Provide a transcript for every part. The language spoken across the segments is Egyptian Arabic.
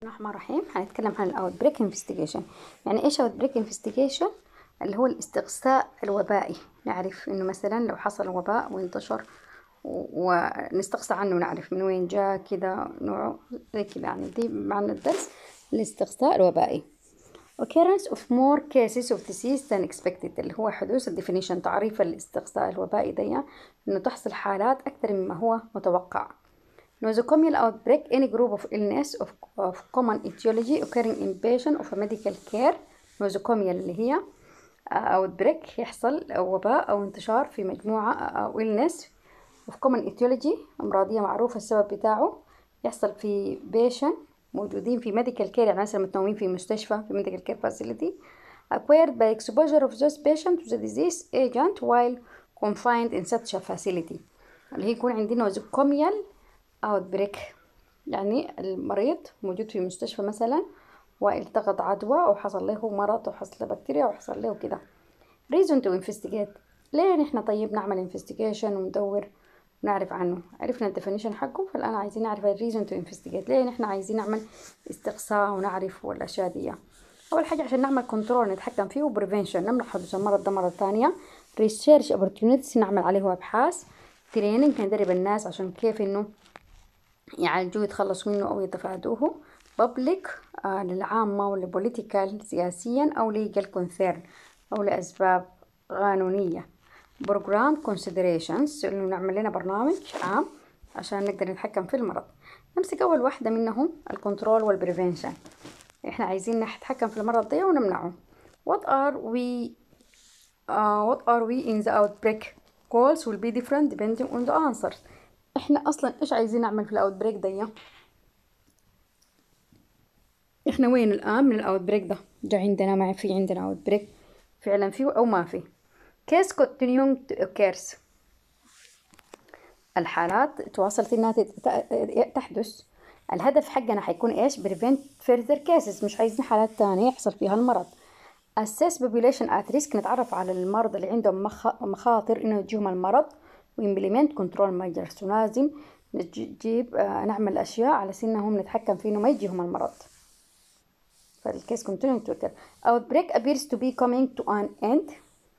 الرحمن الرحيم هنتكلم عن الاوت بريك انفستيجيشن يعني ايش اوت بريك انفستيجيشن اللي هو الاستقصاء الوبائي نعرف انه مثلا لو حصل وباء وانتشر و- ونستقصى عنه نعرف من وين جاء كذا نوعه زي كذا يعني دي معنى الدرس الاستقصاء الوبائي occurrence of more cases of disease than expected اللي هو حدوث الديفينيشن تعريف الاستقصاء الوبائي دي انه تحصل حالات اكثر مما هو متوقع Nosocomial outbreak any group of illness of, of common etiology occurring in patient of a medical care nosocomial اللي هي uh, outbreak يحصل وباء أو انتشار في مجموعة أو illness of common etiology أمراضية معروفة السبب بتاعه يحصل في patient موجودين في medical care يعني مثلا متنومين في مستشفى في medical care facility acquired by exposure of those patients to the disease agent while confined in such a facility اللي هي يكون عندنا nosocomial outbreak يعني المريض موجود في مستشفى مثلا والتقط عدوى أو حصل له مرض أو حصل له بكتيريا أو حصل له كده reason to investigate ليه نحن طيب نعمل investigation وندور ونعرف عنه عرفنا الديفينيشن حقه فالآن عايزين نعرف ال reason to investigate ليه نحن عايزين نعمل استقصاء ونعرف والأشياء دي أول حاجة عشان نعمل كنترول نتحكم فيه وبريفنشن نمنع حدوث المرض ده مرة تانية research opportunities نعمل عليه أبحاث training ندرب الناس عشان كيف إنه يعالجوه يتخلصوا منه أو يتفادوه public آه للعامة ولا political سياسيا أو legal concern أو لأسباب قانونية program considerations إنه نعمل لنا برنامج عام عشان نقدر نتحكم في المرض نمسك أول واحدة منهم الكنترول والبريفنشن إحنا عايزين نتحكم في المرض ده ونمنعه what are we uh, what are we in the outbreak goals will be different depending on the answers احنا اصلا ايش عايزين نعمل في الاوت بريك دي احنا وين الان من الاوت بريك ده جا عندنا ما في عندنا اوت بريك فعلا في او ما في كيس continuing to occurs الحالات تواصلت انها تت- تحدث الهدف حقنا حيكون ايش prevent further cases مش عايزين حالات تانية يحصل فيها المرض assess population at risk نتعرف على المرضى اللي عندهم مخ- مخاطر انه يجيهم المرض وimplement control measures ولازم نجيب آه، نعمل اشياء على سن انهم نتحكم في انه ما يجيهم المرض فالكيس continuing to occur outbreak appears to be coming to an end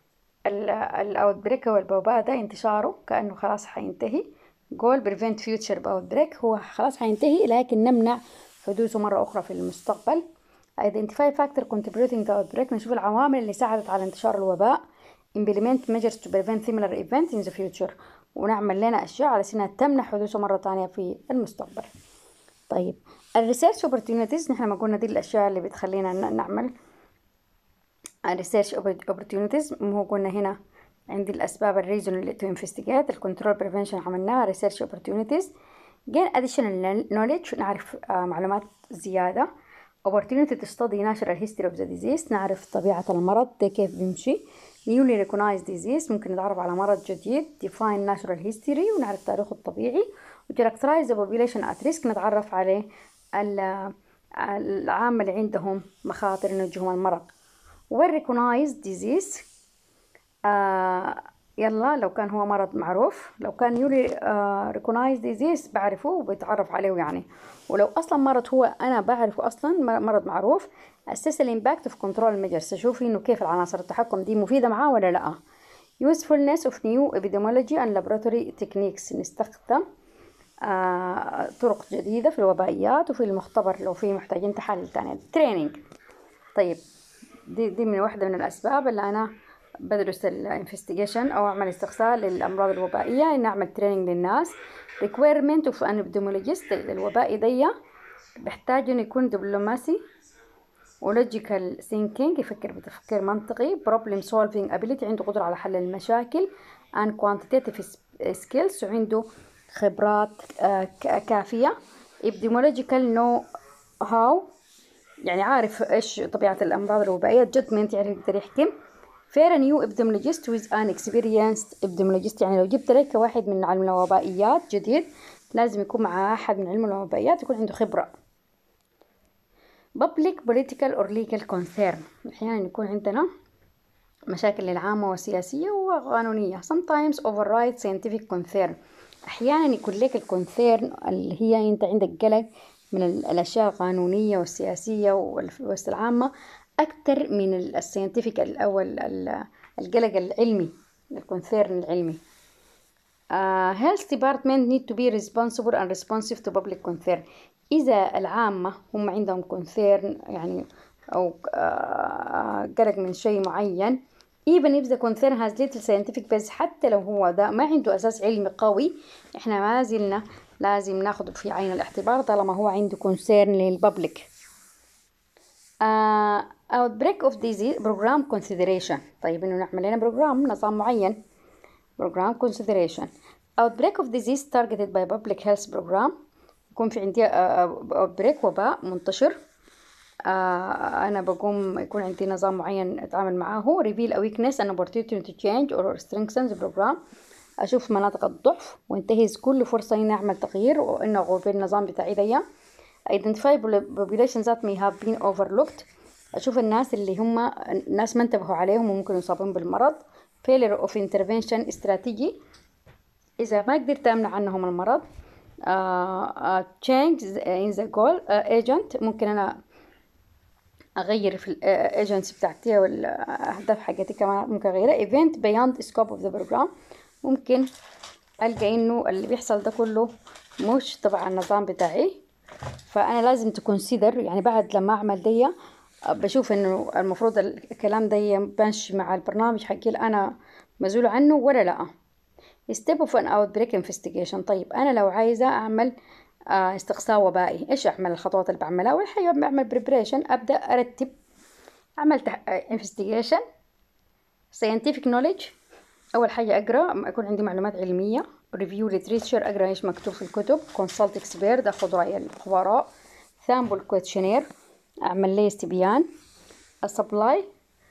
الاوت بريك هو الوباء ده انتشاره كأنه خلاص حينتهي goal prevent future outbreak هو خلاص حينتهي لكن نمنع حدوثه مرة أخرى في المستقبل identify factor contributing to outbreak نشوف العوامل اللي ساعدت على انتشار الوباء implement measures to prevent similar events in the future ونعمل لنا أشياء على سنها تمنع حدوثه مرة تانية في المستقبل طيب الريسيرش opportunities نحن ما قلنا دي الأشياء اللي بتخلينا ن- نعمل الريسيرش opportunities هو قلنا هنا عندي الأسباب الريزون اللي to investigate الكنترول بريفنشن عملناها ريسيرش opportunities gain additional knowledge نعرف آه، معلومات زيادة opportunity to study natural history of the disease نعرف طبيعة المرض ده كيف بيمشي newly recognized disease ممكن نتعرف على مرض جديد define natural history ونعرف تاريخه الطبيعي و characterize the population at risk نتعرف عليه ال- العامة اللي عندهم مخاطر انه يجيهم المرض well recognized disease آه يلا لو كان هو مرض معروف لو كان يولي آه recognized disease بعرفه وبتعرف عليه يعني ولو اصلا مرض هو انا بعرفه اصلا م- مرض معروف assess the impact of control measures اشوف انه كيف العناصر التحكم دي مفيدة معاه ولا لا usefulness of new epidemiology and laboratory techniques نستخدم آه طرق جديدة في الوبائيات وفي المختبر لو في محتاجين تحاليل تانية training طيب دي دي من واحدة من الأسباب اللي أنا بدرس الانفستيجيشن أو أعمل استقصاء للأمراض الوبائية إن أعمل تريننج للناس requirement of an epidemiologist الوبائي دي بيحتاج إنه يكون دبلوماسي ولوجيكال ثينكينج يفكر بتفكير منطقي problem solving ability عنده قدرة على حل المشاكل and quantitative skills وعنده خبرات آه، ك- كافية epidemiological know how يعني عارف ايش طبيعة الأمراض الوبائية judgment يعني يقدر يحكم fair a new epidemiologist with an experienced epidemiologist يعني لو جبت لك واحد من علم الوبائيات جديد لازم يكون معاه أحد من علم الوبائيات يكون عنده خبرة public political or legal concern أحيانا يكون عندنا مشاكل للعامة والسياسية وقانونية sometimes override scientific concern أحيانا يكون لك الكونسيرن اللي هي أنت عندك قلق من الأشياء القانونية والسياسية والوسط العامة أكثر من السينتيفيك أو القلق العلمي الكونسيرن العلمي uh, health department need to be responsible and responsive to public concern إذا العامة هم عندهم concern يعني أو uh, قلق من شيء معين even if the concern has little scientific base حتى لو هو ده ما عنده أساس علمي قوي إحنا ما زلنا لازم ناخده في عين الاعتبار طالما هو عنده concern للببليك uh, outbreak of disease program consideration طيب إنه نعمل لنا بروجرام نظام معين program consideration outbreak of disease targeted by public health program يكون في عندي outbreak وباء منتشر أنا بقوم يكون عندي نظام معين أتعامل معاه reveal a weakness and opportunity to change or strengthen the program أشوف مناطق الضعف وانتهز كل فرصة إني أعمل تغيير وإنه أغير النظام بتاعي ديا identify populations that may have been overlooked أشوف الناس اللي هم الناس ما انتبهوا عليهم وممكن يصابون بالمرض failure of intervention استراتيجي إذا ما قدرت أمنع عنهم المرض uh, uh, change in the goal uh, agent ممكن أنا أغير في الايجنتس بتاعتي والأهداف حقتي كمان ممكن أغيرها event beyond scope of the program ممكن ألقى إنه اللي بيحصل ده كله مش تبع النظام بتاعي فأنا لازم تكونسيدر يعني بعد لما أعمل دي بشوف إنه المفروض الكلام ده ماشي مع البرنامج حقي اللي أنا مسؤول عنه ولا لأ step of an outbreak investigation طيب أنا لو عايزة أعمل آه استقصاء وبائي إيش أعمل الخطوات اللي بعملها أول حاجة بعمل preparation أبدأ أرتب أعمل تح... investigation scientific knowledge أول حاجة أقرأ يكون عندي معلومات علمية review literature أقرأ إيش مكتوب في الكتب consult expert أخذ رأي الخبراء sample questionnaire أعمل لي استبيان supply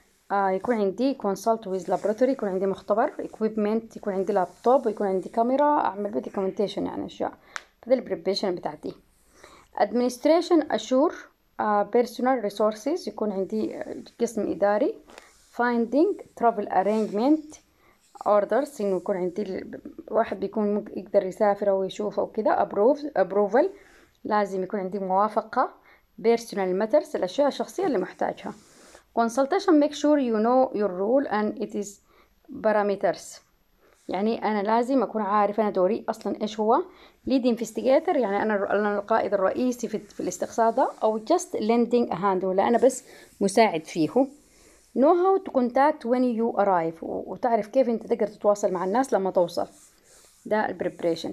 آه يكون عندي consult with laboratory يكون عندي مختبر equipment يكون عندي لابتوب ويكون عندي كاميرا أعمل بيه documentation يعني أشياء هذا البريبريشن بتاعتي administration assure uh, personal resources يكون عندي قسم إداري finding travel arrangement orders إنه يكون عندي واحد بيكون يقدر يسافر أو يشوف أو كده approve approval لازم يكون عندي موافقة personal matters الأشياء الشخصية اللي محتاجها consultation make sure you know your role and it is parameters يعني أنا لازم أكون عارف أنا دوري أصلا إيش هو lead investigator يعني أنا أنا القائد الرئيسي في, في الاستقصاء ده أو just lending a hand ولا أنا بس مساعد فيه know how to contact when you arrive وتعرف كيف أنت تقدر تتواصل مع الناس لما توصل ده البريبريشن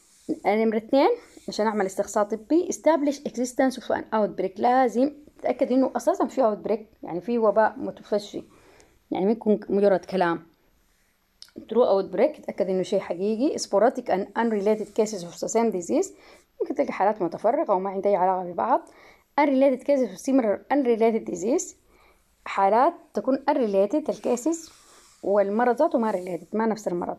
نمرة اثنين عشان أعمل استقصاء طبي establish existence of an outbreak لازم تتأكد إنه أساسا في outbreak يعني في وباء متفشي يعني ما يكون مجرد كلام through outbreak تتأكد إنه شيء حقيقي sporadic and unrelated cases of the same disease ممكن تلقى حالات متفرقة وما عندها أي علاقة ببعض unrelated cases of similar unrelated disease حالات تكون unrelated الكيسز والمرض ذاته ما related ما نفس المرض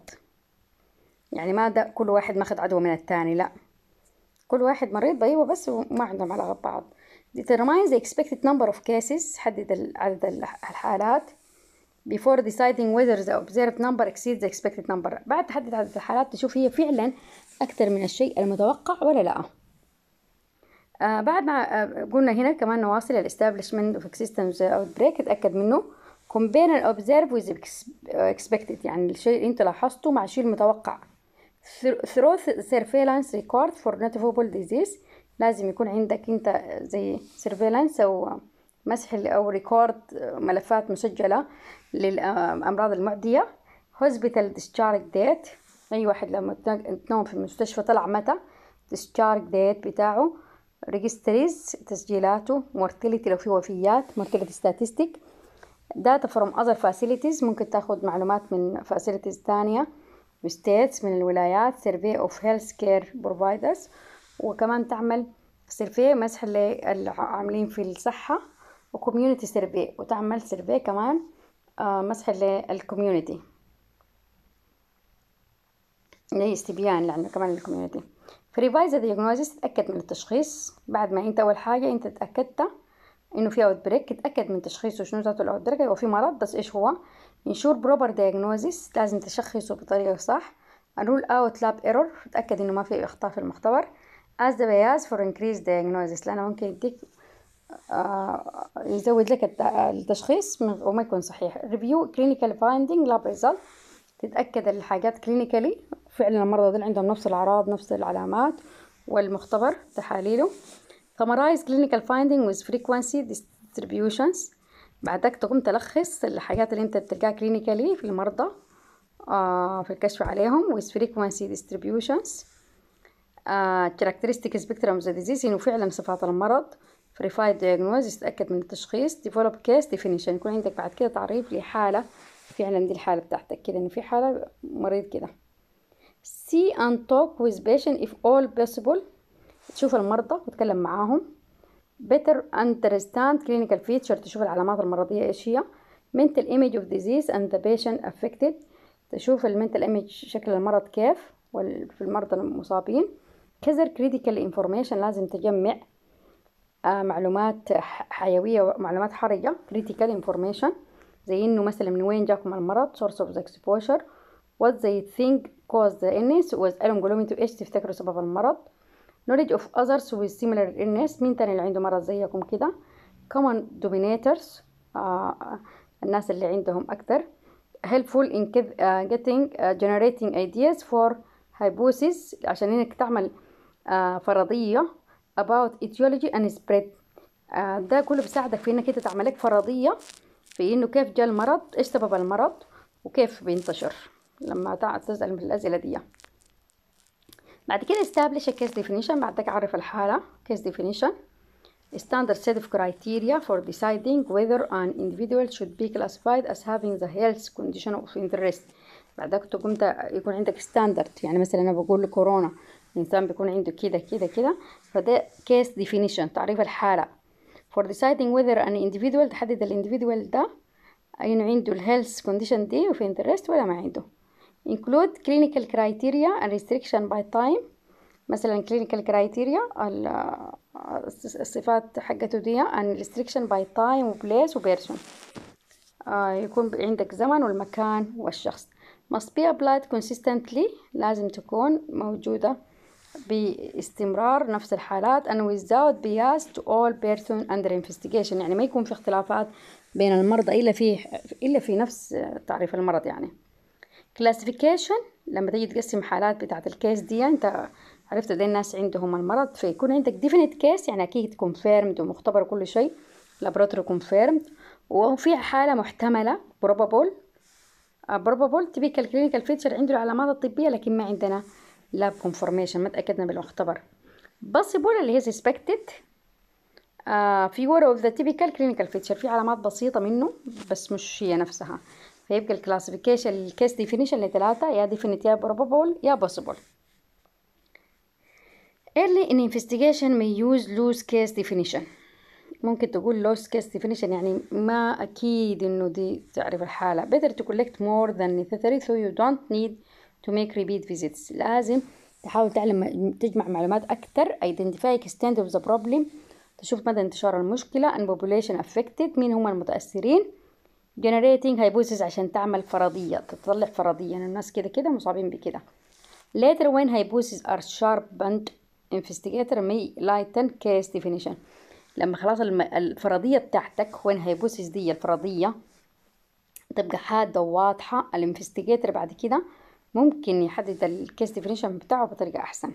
يعني ما ده كل واحد ماخد عدوى من الثاني لا كل واحد مريض أيوة بس وما عندهم علاقة ببعض determine the expected number of cases حدد عدد الحالات before deciding whether the observed number exceeds the expected number بعد تحدد عدد الحالات تشوف هي فعلا أكثر من الشيء المتوقع ولا لا آه بعد ما آه قلنا هنا كمان نواصل ال establishment of existence outbreak اتأكد منه compare and observe with expected يعني الشيء اللي انت لاحظته مع الشيء المتوقع through surveillance record for noticeable disease لازم يكون عندك انت زي surveillance او مسح او ريكورد ملفات مسجلة للأمراض المعدية hospital discharge date أي واحد لما تنوم في المستشفى طلع متى discharge date بتاعه registries تسجيلاته mortality لو في وفيات mortality statistic data from other facilities ممكن تاخد معلومات من facilities تانية states من الولايات survey of healthcare providers وكمان تعمل سيرفي مسح للعاملين في الصحة وكوميونيتي سيرفي وتعمل سيرفي كمان آه مسح للكوميونيتي اللي استبيان يعني كمان للكوميونيتي في ريفايز دياجنوزيس تتأكد من التشخيص بعد ما انت أول حاجة انت تأكدت انه في اوت بريك تأكد من تشخيصه شنو ذاته الاوت بريك هو في مرض بس ايش هو انشور بروبر دياجنوزيس لازم تشخصه بطريقة صح رول اوت لاب ايرور تأكد انه ما في اخطاء في المختبر as the bias for increased diagnosis لأنه ممكن يديك آه يزود لك التشخيص وما يكون صحيح review clinical finding lab result تتأكد الحاجات كلينيكالي فعلا المرضى دول عندهم نفس الأعراض نفس العلامات والمختبر تحاليله summarize clinical finding with frequency distributions بعدك تقوم تلخص الحاجات اللي انت بتلقاها كلينيكالي في المرضى آه في الكشف عليهم with frequency distributions آه characteristic spectrum of the disease انه فعلا صفات المرض verified diagnosis تتأكد من التشخيص develop case definition يكون عندك بعد كده تعريف لحالة فعلا دي الحالة بتاعتك كده انه في حالة مريض كده see and talk with patient if all possible تشوف المرضى وتتكلم معاهم better understand clinical feature تشوف العلامات المرضية ايش هي mental image of disease and the patient affected تشوف المنتال image شكل المرض كيف في المرضى المصابين كذا critical information لازم تجمع آه معلومات حيوية ومعلومات حرجة critical information زي انه مثلا من وين جاكم المرض source of the exposure what they think caused the illness واسألهم قولهم انتوا ايش تفتكروا سبب المرض knowledge of others with similar illness مين تاني اللي عنده مرض زيكم كده common dominators آه الناس اللي عندهم أكتر helpful in uh, getting uh, generating ideas for hypothesis عشان انك تعمل uh, فرضية about etiology and spread uh, ده كله بيساعدك في انك انت تعمل لك فرضية في انه كيف جاء المرض ايش سبب المرض وكيف بينتشر لما تسأل من الأسئلة دي بعد كده establish a case definition بعدك عرف الحالة case definition standard set of criteria for deciding whether an individual should be classified as having the health condition of interest بعدك تقوم يكون عندك ستاندرد يعني مثلا انا بقول كورونا الانسان بيكون عنده كده كده كده فده case definition تعريف الحالة for deciding whether an individual تحدد الانديفيدوال ده انه عنده الهيلث كونديشن دي وفي انترست ولا ما عنده include clinical criteria and restriction by time مثلا clinical criteria الصفات حقته دي and restriction by time و place و person آه يكون عندك زمن والمكان والشخص must be applied consistently لازم تكون موجودة باستمرار نفس الحالات and without bias to all person under investigation يعني ما يكون في اختلافات بين المرضى إلا في إلا في نفس تعريف المرض يعني classification لما تيجي تقسم حالات بتاعة الكيس دي انت عرفت قد الناس عندهم المرض فيكون عندك definite case يعني اكيد confirmed ومختبر كل شيء laboratory confirmed وفي حالة محتملة probable probable typical clinical feature عنده العلامات الطبية لكن ما عندنا lab confirmation ما تأكدنا بالمختبر possible اللي هي suspected uh, figure of the typical clinical feature في علامات بسيطة منه بس مش هي نفسها فيبقى الكلاسيفيكيشن الكيس ديفينيشن لثلاثة يا definite يا probable يا possible early in investigation may use loose case definition ممكن تقول loose case definition يعني ما أكيد إنه دي تعرف الحالة better to collect more than necessary so you don't need to make repeat visits لازم تحاول تعلم تجمع معلومات أكتر identify extent of the problem تشوف مدى انتشار المشكلة and population affected مين هم المتأثرين generating hypothesis عشان تعمل فرضية تطلع فرضية يعني الناس كده كده مصابين بكده later when hypotheses are sharpened investigator may lighten case definition لما خلاص الفرضية بتاعتك when hypothesis دي الفرضية تبقى حادة وواضحة الانفستيجيتور بعد كده ممكن يحدد الكيس ديفينيشن بتاعه بطريقة أحسن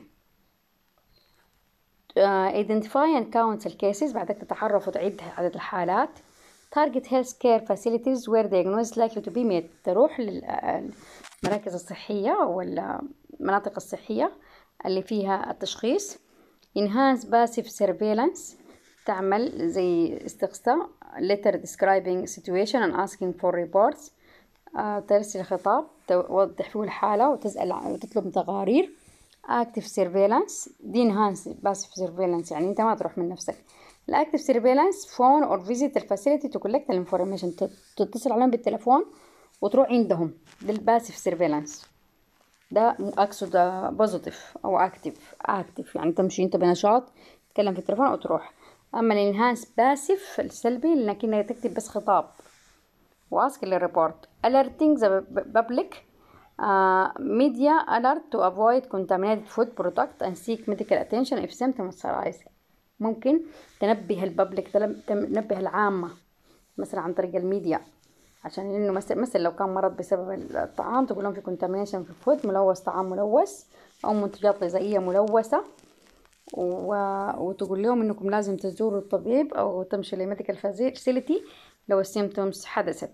uh, identify and count الكيسز بعدك تتعرف وتعد عدد الحالات target health care facilities where diagnosis likely to be made تروح للمراكز الصحية والمناطق الصحية اللي فيها التشخيص enhance passive surveillance تعمل زي استقصاء letter describing situation and asking for reports آه ترسل خطاب توضح فيه الحالة وتسأل وتطلب تقارير active surveillance دي enhance passive surveillance يعني انت ما تروح من نفسك الاكتف سيرفيلانس فون اور فيزيت الفاسيلتي تو كولكت الانفورميشن تتصل عليهم بالتليفون وتروح عندهم ده الباسيف سيرفيلانس ده اقصد بوزيتيف او اكتف اكتف يعني تمشي انت بنشاط تتكلم في التليفون او تروح اما الانهانس باسيف السلبي لانك انك تكتب بس خطاب واسك للريبورت alerting the public Uh, media alert to avoid contaminated food product and seek medical attention if symptoms arise ممكن تنبه الببليك تنبه العامة مثلا عن طريق الميديا عشان انه مثلا مثلا لو كان مرض بسبب الطعام تقول لهم في كونتامينيشن في الفود ملوث طعام ملوث او منتجات غذائية ملوثة و... وتقول لهم انكم لازم تزوروا الطبيب او تمشي لميديكال فاسيلتي لو السيمتومز حدثت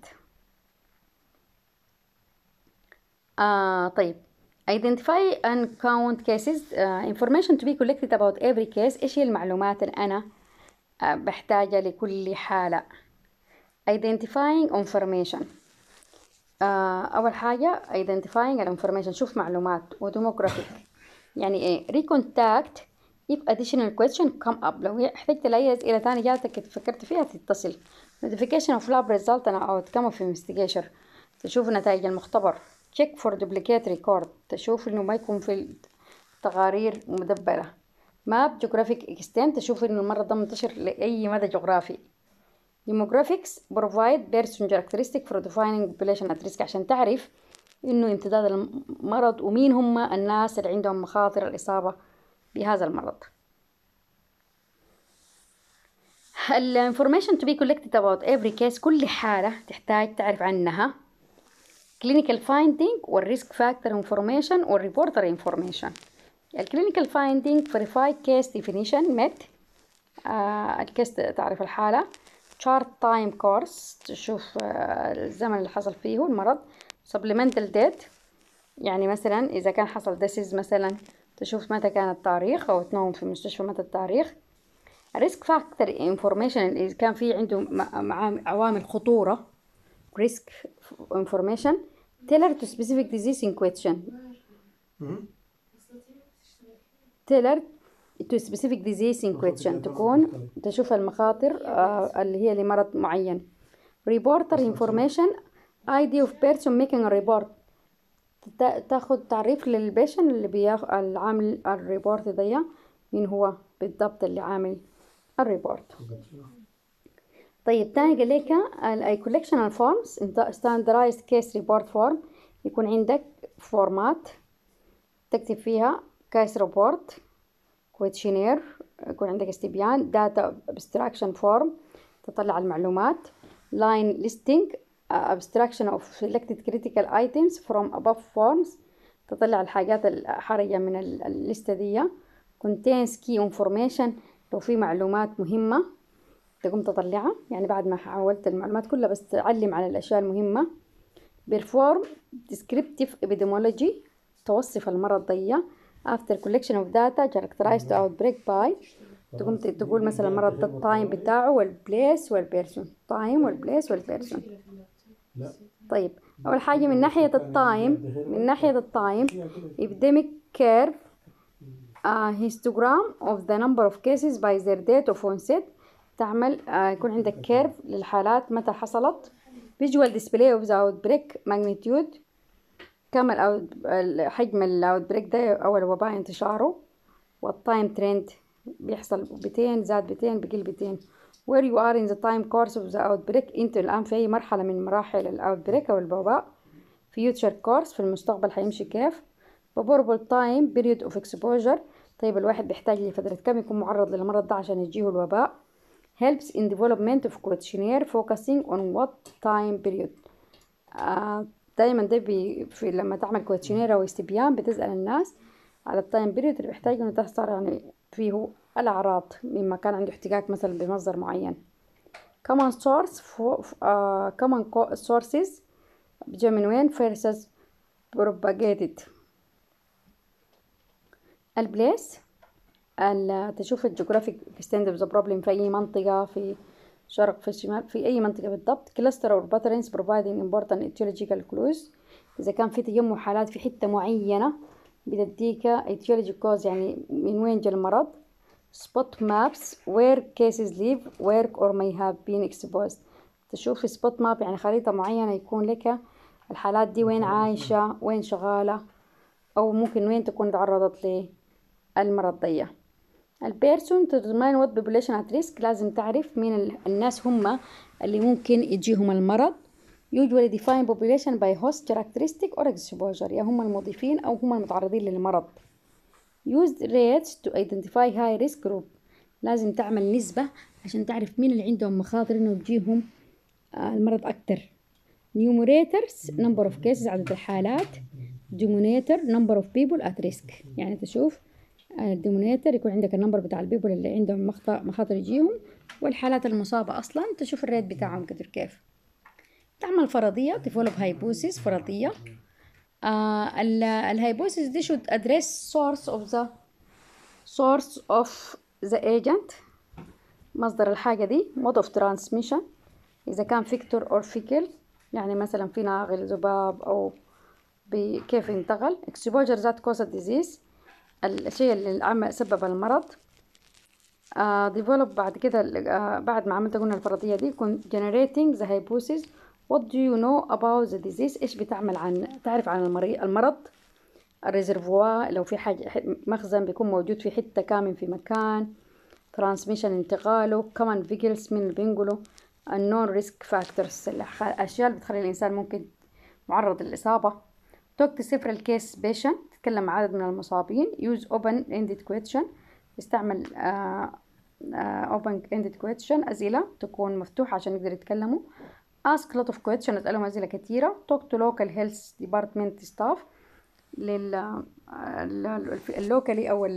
آه طيب identify and count cases uh, information to be collected about every case ايش هي المعلومات اللي انا uh, بحتاجها لكل حالة identifying information uh, اول حاجة identifying information شوف معلومات وديموغرافيك يعني ايه recontact if additional question come up لو احتجت لأي أسئلة تانية جاتك فكرت فيها تتصل notification of lab result and outcome of investigation تشوف نتائج المختبر check for duplicate record تشوف انه ما يكون في تقارير مدبرة map geographic extent تشوف انه المرض ده منتشر لأي مدى جغرافي demographics provide person characteristic for defining population at risk عشان تعرف انه امتداد المرض ومين هم الناس اللي عندهم مخاطر الإصابة بهذا المرض ال information to be collected about every case كل حالة تحتاج تعرف عنها clinical finding والrisk factor information والreporter information الكلينيكال finding verify case definition met آه الكيس تعرف الحالة chart time course تشوف آه الزمن اللي حصل فيه المرض supplemental date يعني مثلا إذا كان حصل disease مثلا تشوف متى كان التاريخ أو تنوم في المستشفى متى التاريخ risk factor information إذا كان في عنده عوامل خطورة risk information tailor to specific disease in question tailor to specific disease in question تكون تشوف المخاطر آه اللي هي لمرض معين reporter information ID of person making a report تاخد تعريف للبيشن اللي بياخد العامل الريبورت دي مين هو بالضبط اللي عامل الريبورت طيب تاني قال لك الاي كولكشن فورمز ستاندرايزد كيس ريبورت فورم يكون عندك فورمات تكتب فيها كيس ريبورت كويتشنير يكون عندك استبيان داتا ابستراكشن فورم تطلع المعلومات لاين ليستنج abstraction of selected critical items from above forms تطلع الحاجات الحرجة من الليستة دي contains key information لو في معلومات مهمة تقوم تطلعها يعني بعد ما حولت المعلومات كلها بس تعلم على الأشياء المهمة perform descriptive epidemiology توصف المرض دي after collection of data characterized outbreak by تقوم تقول مثلا المرض ده التايم بتاعه والبليس والبيرسون تايم والبليس والبيرسون طيب أول حاجة من ناحية التايم من ناحية التايم epidemic curve uh, histogram of the number of cases by their date of onset تعمل uh, يكون عندك كيرف للحالات متى حصلت visual display of the outbreak magnitude كم حجم الاوتبريك ده أو الوباء انتشاره والتايم ترند بيحصل بتين زاد بتين بقل بتين where you are in the time course of the outbreak انت الآن في أي مرحلة من مراحل الاوتبريك أو الوباء future course في المستقبل حيمشي كيف favorable time period of exposure طيب الواحد بيحتاج لفترة كم يكون معرض للمرض ده عشان يجيه الوباء helps in development of questionnaire focusing on what time period آه دايما ده بي في لما تعمل كويشنير أو استبيان بتسأل الناس على التايم بيريود اللي بيحتاج إنه تحصل يعني فيه الأعراض مما كان عنده احتكاك مثلا بمصدر معين common source for, uh, common sources بيجي من وين versus propagated البليس تشوف الجغرافيك extent of the problem في أي منطقة في شرق في الشمال في أي منطقة بالضبط cluster or patterns providing important etiological clues إذا كان في تجمع حالات في حتة معينة بتديك etiology cause يعني من وين جا المرض spot maps where cases live work or may have been exposed تشوف في spot map يعني خريطة معينة يكون لك الحالات دي وين عايشة وين شغالة أو ممكن وين تكون تعرضت للمرض دي البيرسون تضمن وات population at risk لازم تعرف مين الناس هم اللي ممكن يجيهم المرض usually define population by host characteristic or exposure يا هم المضيفين أو هم المتعرضين للمرض use rates to identify high risk group لازم تعمل نسبة عشان تعرف مين اللي عندهم مخاطر إنه تجيهم المرض أكتر numerators number of cases عدد الحالات denominator number of people at risk يعني تشوف الديمونيتر يكون عندك النمبر بتاع البيبول اللي عندهم مخاطر يجيهم والحالات المصابة أصلا تشوف الريت بتاعهم قدر كيف تعمل فرضية develop hypothesis فرضية آه الهايبوثيس دي should address source of the source of the agent مصدر الحاجة دي mode of transmission إذا كان فيكتور أو فيكل يعني مثلا في ناقل ذباب أو بكيف انتقل exposure that cause disease الشيء اللي عمل سبب المرض uh, develop بعد كده uh, بعد ما عملت قلنا الفرضية دي يكون generating the hypothesis what do you know about the disease ايش بتعمل عن تعرف عن المريض المرض الريزرفوار لو في حاجة مخزن بيكون موجود في حتة كامن في مكان ترانسميشن انتقاله كمان فيجلز من اللي بينقلوا النون ريسك فاكتورز الأشياء اللي بتخلي الإنسان ممكن معرض للإصابة توك to several case patient تتكلم عن عدد من المصابين use open ended question استعمل uh, uh, open ended question أسئلة تكون مفتوحة عشان يقدروا يتكلموا ask lot of questions اسألهم أسئلة كثيرة talk to local health department staff لل اللوكالي أو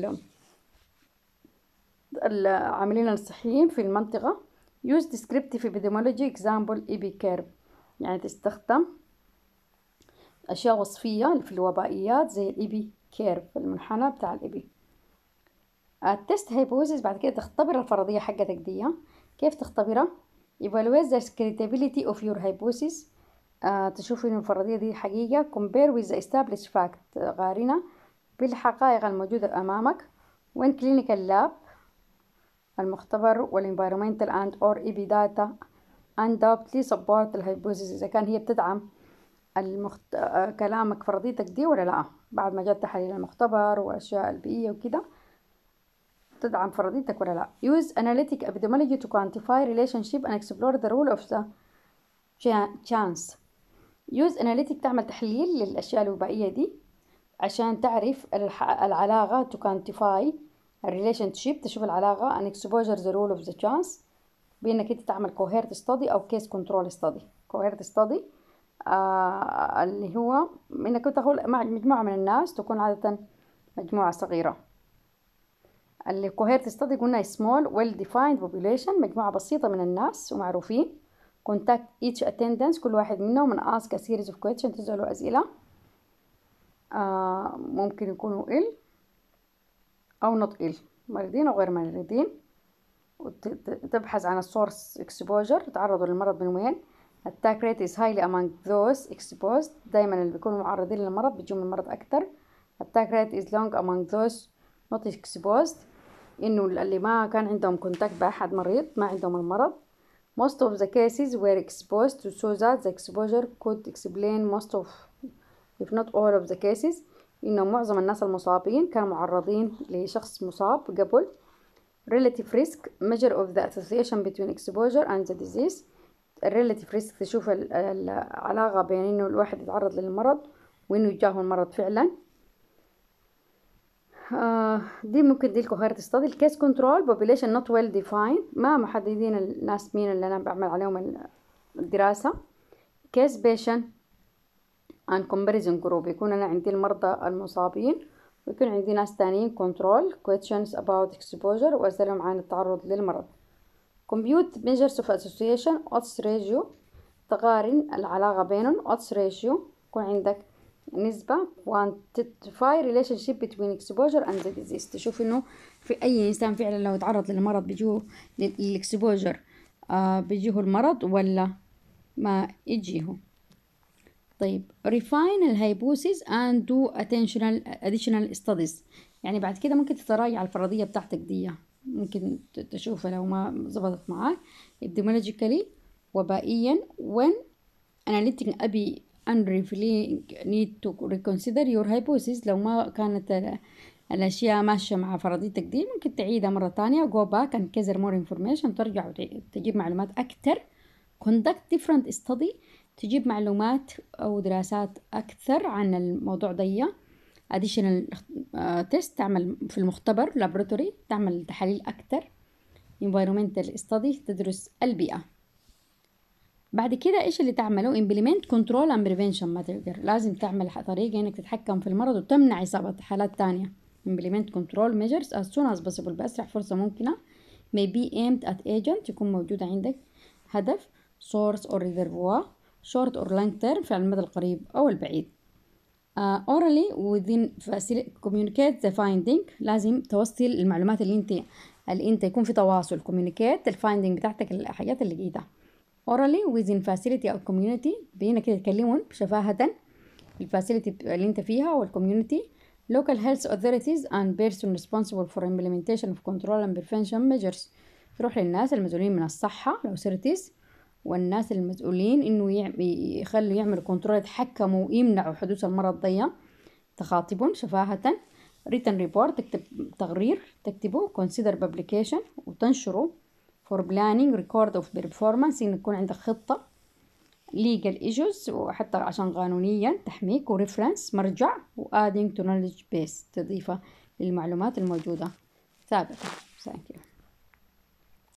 العاملين الصحيين في المنطقة use descriptive epidemiology example EB curve يعني تستخدم أشياء وصفية في الوبائيات زي الإيبي كيرف المنحنى بتاع الإيبي التست هايبوزيس بعد كده تختبر الفرضية حقتك دي كيف تختبرها evaluate the credibility of your hypothesis آه تشوف إن الفرضية دي حقيقة compare with the established fact قارنة بالحقائق الموجودة أمامك when clinical lab المختبر والenvironmental and or EB data undoubtedly support الهايبوثيسيس إذا كان هي بتدعم المخت... كلامك فرضيتك دي ولا لا بعد ما جات تحاليل المختبر وأشياء البيئية وكده تدعم فرضيتك ولا لا use analytic epidemiology to quantify relationship and explore the role of the chance use analytic تعمل تحليل للأشياء الوبائية دي عشان تعرف العلاقة to quantify relationship تشوف العلاقة and exposure the role of the chance بإنك أنت تعمل cohort study أو case control study cohort study آه اللي هو إنك تاخذ مع مجموعة من الناس تكون عادة مجموعة صغيرة اللي cohort study قلنا small well defined population مجموعة بسيطة من الناس ومعروفين contact each attendance كل واحد منهم من ask a series of questions تسألوا أسئلة آه ممكن يكونوا ill أو not ill مريضين أو غير مريضين وتبحث عن السورس exposure تعرضوا للمرض من وين attack rate is highly among those exposed دايما اللي بيكونوا معرضين للمرض بيجيهم المرض أكتر attack rate is long among those not exposed إنه اللي ما كان عندهم كونتاكت بأحد مريض ما عندهم المرض most of the cases were exposed to so that the exposure could explain most of if not all of the cases إنه معظم الناس المصابين كانوا معرضين لشخص مصاب قبل relative risk measure of the association between exposure and the disease الريلاتيف ريسك تشوف العلاقة بين إنه الواحد يتعرض للمرض وإنه يجاه المرض فعلا آه دي ممكن دي الكوهيرت ستادي الكيس كنترول بوبيليشن نوت ويل ديفاين ما محددين الناس مين اللي أنا بعمل عليهم الدراسة كيس بيشن عن كومباريزون جروب يكون أنا عندي المرضى المصابين ويكون عندي ناس تانيين كنترول questions about exposure وأسألهم عن التعرض للمرض compute measures of association odds ratio تقارن العلاقة بينهم odds ratio يكون عندك نسبة quantify relationship between exposure and the disease تشوف انه في اي انسان فعلا لو تعرض للمرض بيجوه للاكسبوجر آه بيجيه المرض ولا ما يجيه طيب refine الهايبوسيس and do additional additional studies يعني بعد كده ممكن تتراجع الفرضية بتاعتك دي ممكن تشوفها لو ما ظبطت معاك epidemiologically وبائيا when analytic أبي unrevealing need to reconsider your hypothesis لو ما كانت الأشياء ماشية مع فرضيتك دي ممكن تعيدها مرة تانية go back and gather more information ترجع وتجيب معلومات أكتر conduct different study تجيب معلومات أو دراسات أكثر عن الموضوع دي additional تيست تعمل في المختبر laboratory تعمل تحاليل أكثر environmental study تدرس البيئة بعد كده ايش اللي تعمله implement control and prevention ما لازم تعمل طريقة انك تتحكم في المرض وتمنع اصابة حالات تانية implement control measures as soon as possible بأسرع فرصة ممكنة may be aimed at agent يكون موجودة عندك هدف source or reservoir short or long term في المدى القريب أو البعيد uh, orally within facility communicate the finding لازم توصل المعلومات اللي انت اللي انت يكون في تواصل communicate الفايندينج بتاعتك الحاجات اللي لقيتها orally within facility أو community بينا كده تكلمون بشفاهة الفاسيلتي اللي انت فيها والكوميونتي local health authorities and person responsible for implementation of control and prevention measures تروح للناس المسؤولين من الصحة لو سيرتيز والناس المسؤولين انه يخلوا يعملوا كنترول يتحكموا ويمنعوا حدوث المرض ضيا تخاطبهم شفاهة written report تكتب تقرير تكتبه consider publication وتنشره for planning record of performance إن يكون عندك خطة legal issues وحتى عشان قانونيا تحميك وريفرنس مرجع و adding to knowledge base تضيفه للمعلومات الموجودة سابقا thank you